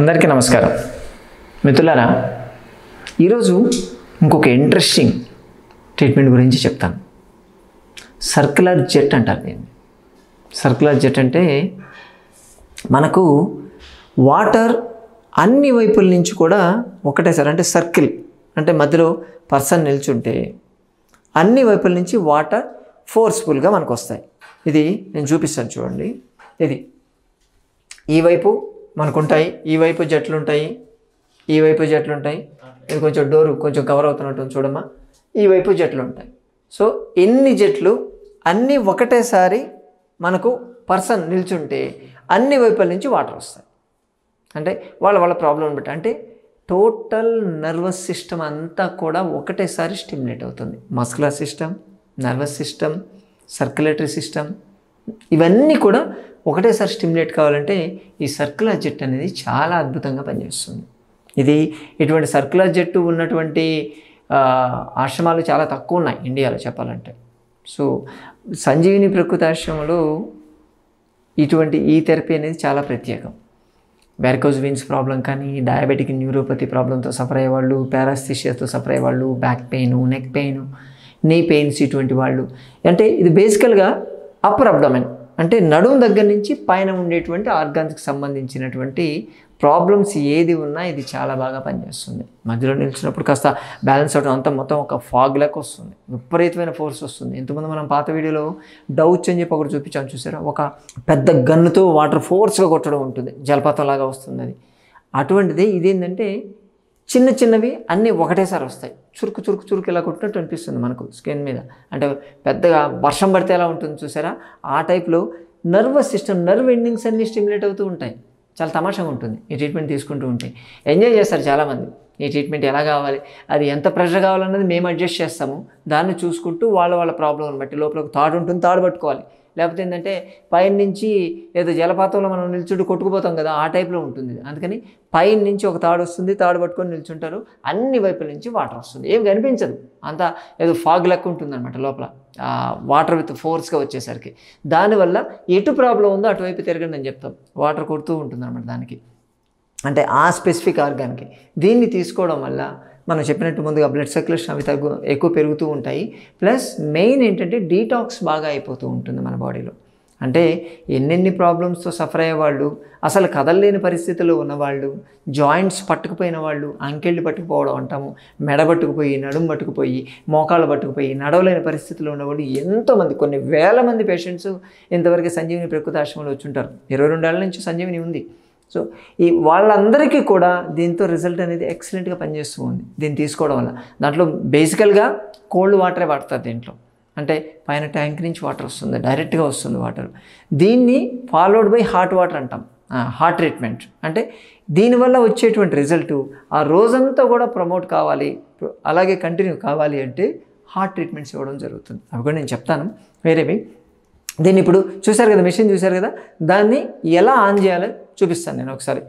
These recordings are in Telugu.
అందరికీ నమస్కారం మిత్రులారా ఈరోజు ఇంకొక ఇంట్రెస్టింగ్ ట్రీట్మెంట్ గురించి చెప్తాను సర్క్యులర్ జెట్ అంటారు దీన్ని సర్క్యులర్ జెట్ అంటే మనకు వాటర్ అన్ని వైపుల నుంచి కూడా ఒకటేసారి అంటే సర్కిల్ అంటే మధ్యలో పర్సన్ నిల్చుంటే అన్ని వైపుల నుంచి వాటర్ ఫోర్స్ఫుల్గా మనకు వస్తాయి ఇది నేను చూపిస్తాను చూడండి ఇది ఈ వైపు మనకు ఉంటాయి ఈ వైపు జట్లు ఉంటాయి ఈ వైపు జట్లు ఉంటాయి ఇది కొంచెం డోరు కొంచెం కవర్ అవుతున్నట్టు ఉంది చూడమ్మా ఈ వైపు జట్లు ఉంటాయి సో ఎన్ని జట్లు అన్నీ ఒకటేసారి మనకు పర్సన్ నిల్చుంటే అన్ని వైపుల నుంచి వాటర్ వస్తాయి అంటే వాళ్ళ వాళ్ళ ప్రాబ్లం బట్టి అంటే టోటల్ నర్వస్ సిస్టమ్ అంతా కూడా ఒకటేసారి స్టిమ్యులేట్ అవుతుంది muscular system nervous system circulatory system ఇవన్నీ కూడా ఒకటేసారి స్టిమ్యులేట్ కావాలంటే ఈ సర్క్యులర్ జెట్ అనేది చాలా అద్భుతంగా పనిచేస్తుంది ఇది ఇటువంటి సర్క్యులర్ జెట్టు ఉన్నటువంటి ఆ, ఆశ్రమాలు చాలా తక్కువ ఉన్నాయి ఇండియాలో చెప్పాలంటే సో సంజీవిని ప్రకృతి ఆశ్రమంలో ఇటువంటి ఈ థెరపీ అనేది చాలా ప్రత్యేకం వెరకోజ్ వీన్స్ ప్రాబ్లం కానీ డయాబెటిక్ న్యూరోపతి ప్రాబ్లంతో సఫర్ అయ్యేవాళ్ళు పారాస్థిషియాతో సఫర్ అయ్యేవాళ్ళు back pain neck pain knee pains ఇటువంటి వాళ్ళు అంటే ఇది బేసికల్గా అప్పర్ అబ్డమెన్ అంటే నడుము దగ్గర నుంచి పైన ఉండేటువంటి ఆర్గాన్స్కి సంబంధించినటువంటి ప్రాబ్లమ్స్ ఏది ఉన్నా ఇది చాలా బాగా పనిచేస్తుంది మధ్యలో నిలిచినప్పుడు కాస్త బ్యాలెన్స్ అవడం అంతా మొత్తం ఒక ఫాగ్ లెక్క వస్తుంది విపరీతమైన ఫోర్స్ వస్తుంది ఇంతకుముందు మనం పాత వీడియోలో డౌచ్ అని చెప్పి ఒకటి చూపించాం చూసారా ఒక పెద్ద గన్నుతో వాటర్ ఫోర్స్గా కొట్టడం ఉంటుంది జలపాతం లాగా వస్తుంది అది అటువంటిది ఇదేంటంటే చిన్న చిన్నవి అన్నీ ఒకటేసారి వస్తాయి చురుకు చురుకు చురుకు ఇలా కొట్టినట్టు అనిపిస్తుంది మనకు స్కిన్ మీద అంటే పెద్దగా వర్షం పడితే ఎలా ఉంటుంది చూసారా ఆ టైప్లో నర్వస్ సిస్టమ్ నర్వ్ ఎండింగ్స్ అన్నీ స్టిమ్యులేట్ అవుతూ ఉంటాయి చాలా తమాషాగా ఉంటుంది ఈ ట్రీట్మెంట్ తీసుకుంటూ ఉంటే ఎంజాయ్ చేస్తారు చాలామంది ఈ ట్రీట్మెంట్ ఎలా కావాలి అది ఎంత ప్రెషర్ కావాలన్నది మేము అడ్జస్ట్ చేస్తాము దాన్ని చూసుకుంటూ వాళ్ళ వాళ్ళ ప్రాబ్లం బట్టి లోపల ఒక తాడు ఉంటుంది తాడు పట్టుకోవాలి లేకపోతే ఏంటంటే పైన నుంచి ఏదో జలపాతంలో మనం నిల్చుంటూ కొట్టుకుపోతాం కదా ఆ టైప్లో ఉంటుంది ఇది. అందుకని పైన నుంచి ఒక తాడు వస్తుంది తాడు పట్టుకొని నిల్చుంటారు అన్ని వైపుల నుంచి వాటర్ వస్తుంది ఏం కనిపించదు అంతా ఏదో ఫాగ్ లెక్క ఉంటుందన్నమాట లోపల వాటర్ విత్ ఫోర్స్గా వచ్చేసరికి దానివల్ల ఎటు ప్రాబ్లం ఉందో అటువైపు తిరగండి అని చెప్తాం వాటర్ కొడుతూ ఉంటుందన్నమాట దానికి అంటే ఆ స్పెసిఫిక్ ఆర్గాన్కి దీన్ని తీసుకోవడం వల్ల మనం చెప్పినట్టు ముందుగా బ్లడ్ సర్క్యులేషన్ అవి తగ్గు ఎక్కువ పెరుగుతూ ఉంటాయి ప్లస్ మెయిన్ ఏంటంటే డీటాక్స్ బాగా అయిపోతూ ఉంటుంది మన బాడీలో అంటే ఎన్నెన్ని ప్రాబ్లమ్స్తో సఫర్ అయ్యేవాళ్ళు అసలు కదలలేని పరిస్థితిలో ఉన్నవాళ్ళు జాయింట్స్ పట్టుకుపోయిన వాళ్ళు అంకెళ్ళు పట్టుకుపోవడం అంటాము మెడ పట్టుకుపోయి నడుము పట్టుకుపోయి మోకాళ్ళు పట్టుకుపోయి నడవలేని పరిస్థితిలో ఉన్నవాళ్ళు ఎంతోమంది కొన్ని వేల మంది పేషెంట్స్ ఇంతవరకు సంజీవిని ప్రకృతి ఆశ్రమంలో వచ్చి ఉంటారు ఇరవై రెండేళ్ల నుంచి సంజీవిని ఉంది సో ఈ వాళ్ళందరికీ కూడా దీంతో రిజల్ట్ అనేది ఎక్సలెంట్గా పనిచేస్తూ ఉంది దీన్ని తీసుకోవడం వల్ల దాంట్లో బేసికల్గా కోల్డ్ వాటరే వాడతారు దీంట్లో అంటే పైన ట్యాంక్ నుంచి వాటర్ వస్తుంది డైరెక్ట్గా వస్తుంది వాటర్ దీన్ని ఫాలోడ్ బై హాట్ వాటర్ అంటాం హాట్ ట్రీట్మెంట్ అంటే దీనివల్ల వచ్చేటువంటి రిజల్ట్ ఆ రోజంతా కూడా ప్రమోట్ కావాలి అలాగే కంటిన్యూ కావాలి అంటే హాట్ ట్రీట్మెంట్స్ ఇవ్వడం జరుగుతుంది అవి కూడా నేను చెప్తాను వేరేవి దీన్ని ఇప్పుడు చూశారు కదా మెషిన్ చూశారు కదా దాన్ని ఎలా ఆన్ చేయాలో చూపిస్తాను నేను ఒకసారి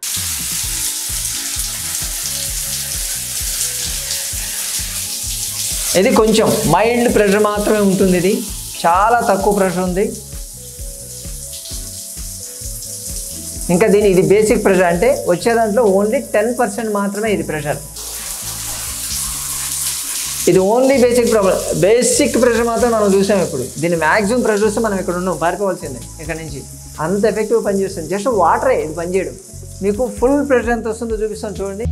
ఇది కొంచెం మైల్డ్ ప్రెషర్ మాత్రమే ఉంటుంది ఇది చాలా తక్కువ ప్రెషర్ ఉంది ఇంకా దీని ఇది బేసిక్ ప్రెషర్ అంటే వచ్చే దాంట్లో ఓన్లీ టెన్ పర్సెంట్ మాత్రమే ఇది ప్రెషర్ ఇది only basic problem basic pressure మాత్రం మనం చూసాం ఇప్పుడు దీని మ్యాక్సిమం ప్రెషర్ వస్తే మనం ఇక్కడ ఉన్నాం పారిపోవాల్సిందే ఇక్కడ నుంచి అంత ఎఫెక్టివ్ పనిచేస్తుంది జస్ట్ వాటరే ఇది పనిచేయడం మీకు ఫుల్ ప్రెషర్ ఎంత వస్తుందో చూపిస్తాను చూడండి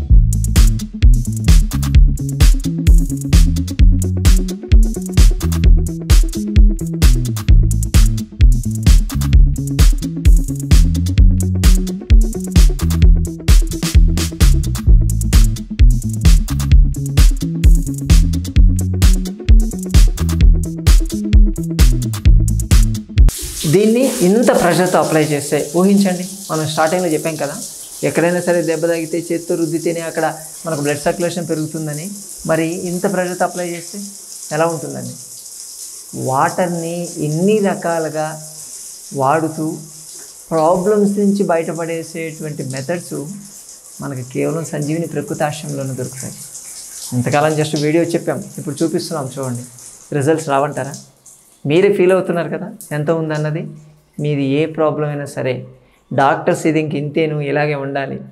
దీన్ని ఇంత ప్రెషర్తో అప్లై చేస్తే ఊహించండి మనం స్టార్టింగ్లో చెప్పాం కదా ఎక్కడైనా సరే దెబ్బ తాగితే చేత్తో రుద్దితేనే అక్కడ మనకు బ్లడ్ సర్క్యులేషన్ పెరుగుతుందని మరి ఇంత ప్రెషర్తో అప్లై చేస్తే ఎలా ఉంటుందండి వాటర్ని ఎన్ని రకాలుగా వాడుతూ ప్రాబ్లమ్స్ నుంచి బయటపడేసేటువంటి మెథడ్స్ మనకి కేవలం సంజీవిని ప్రకృతి ఆశ్రమంలోనే దొరుకుతాయి ఇంతకాలం జస్ట్ వీడియో చెప్పాం ఇప్పుడు చూపిస్తున్నాం చూడండి రిజల్ట్స్ రావంటారా మీరే ఫీల్ అవుతున్నారు కదా ఎంత ఉందన్నది మీది ఏ ప్రాబ్లం అయినా సరే డాక్టర్స్ ఇది ఇంక ఇంతే నువ్వు ఇలాగే ఉండాలి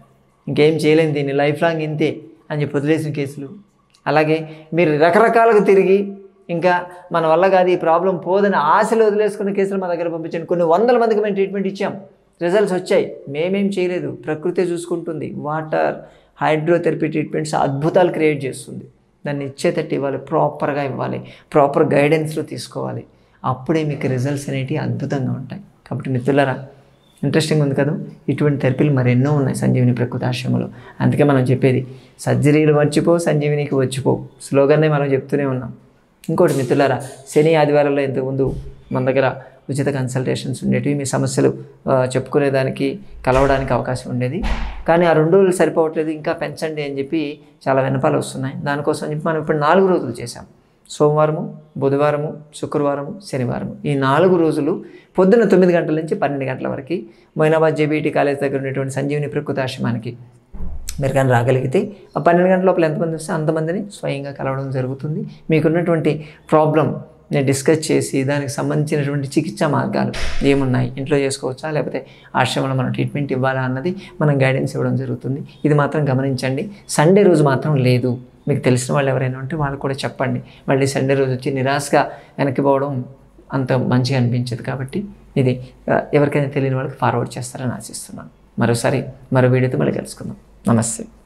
ఇంకేం చేయలేం దీన్ని లైఫ్ లాంగ్ ఇంతే అని చెప్పి వదిలేసిన కేసులు అలాగే మీరు రకరకాలుగా తిరిగి ఇంకా మన వల్ల కాదు ఈ ప్రాబ్లం పోదని ఆశలు వదిలేసుకున్న కేసులు మా దగ్గర పంపించండి కొన్ని వందల మందికి మేము ట్రీట్మెంట్ ఇచ్చాం రిజల్ట్స్ వచ్చాయి మేమేం చేయలేదు ప్రకృతి చూసుకుంటుంది వాటర్ హైడ్రోథెరపీ ట్రీట్మెంట్స్ అద్భుతాలు క్రియేట్ చేస్తుంది దాన్ని ఇచ్చేటట్టు ఇవ్వాలి ప్రాపర్గా ఇవ్వాలి ప్రాపర్ గైడెన్స్లో తీసుకోవాలి అప్పుడే మీకు రిజల్ట్స్ అనేటివి అద్భుతంగా ఉంటాయి కాబట్టి మిత్రులరా ఇంట్రెస్టింగ్ ఉంది కదా ఇటువంటి థెరపీలు మరెన్నో ఉన్నాయి సంజీవిని ప్రకృతి ఆశ్రమంలో అందుకే మనం చెప్పేది సర్జరీలు మర్చిపో సంజీవినికి వచ్చిపో స్లోగానే మనం చెప్తూనే ఉన్నాం ఇంకోటి మిత్రులారా శని ఆదివారాల్లో ఇంతకుముందు మన దగ్గర ఉచిత కన్సల్టేషన్స్ ఉండేటివి మీ సమస్యలు ఆ, చెప్పుకునేదానికి కలవడానికి అవకాశం ఉండేది కానీ ఆ రెండు రోజులు సరిపోవట్లేదు ఇంకా పెంచండి అని చెప్పి చాలా వినపాలు వస్తున్నాయి దానికోసం చెప్పి మనం ఇప్పుడు నాలుగు రోజులు చేశాం సోమవారము బుధవారము శుక్రవారము శనివారము ఈ నాలుగు రోజులు పొద్దున్న తొమ్మిది గంటల నుంచి పన్నెండు గంటల వరకు మొయినాబాద్ జేబీటీ కాలేజ్ దగ్గర ఉన్నటువంటి సంజీవిని ప్రకృతి ఆశ్రమానికి మీరు కానీ రాగలిగితే ఆ పన్నెండు గంటల లోపల ఎంతమంది వస్తే అంతమందిని స్వయంగా కలవడం జరుగుతుంది మీకున్నటువంటి ప్రాబ్లం నేను డిస్కస్ చేసి దానికి సంబంధించినటువంటి చికిత్సా మార్గాలు ఏమున్నాయి ఇంట్లో చేసుకోవచ్చా లేకపోతే ఆశ్రమంలో మనం ట్రీట్మెంట్ ఇవ్వాలా అన్నది మనం గైడెన్స్ ఇవ్వడం జరుగుతుంది ఇది మాత్రం గమనించండి సండే రోజు మాత్రం లేదు మీకు తెలిసిన వాళ్ళు ఎవరైనా ఉంటే వాళ్ళు కూడా చెప్పండి మళ్ళీ సండే రోజు వచ్చి నిరాశగా వెనక్కి పోవడం అంత మంచిగా అనిపించదు కాబట్టి ఇది ఆ, ఎవరికైనా తెలియని వాళ్ళకి ఫార్వర్డ్ చేస్తారని ఆశిస్తున్నాను మరోసారి మరో వీడియోతో మళ్ళీ కలుసుకుందాం నమస్తే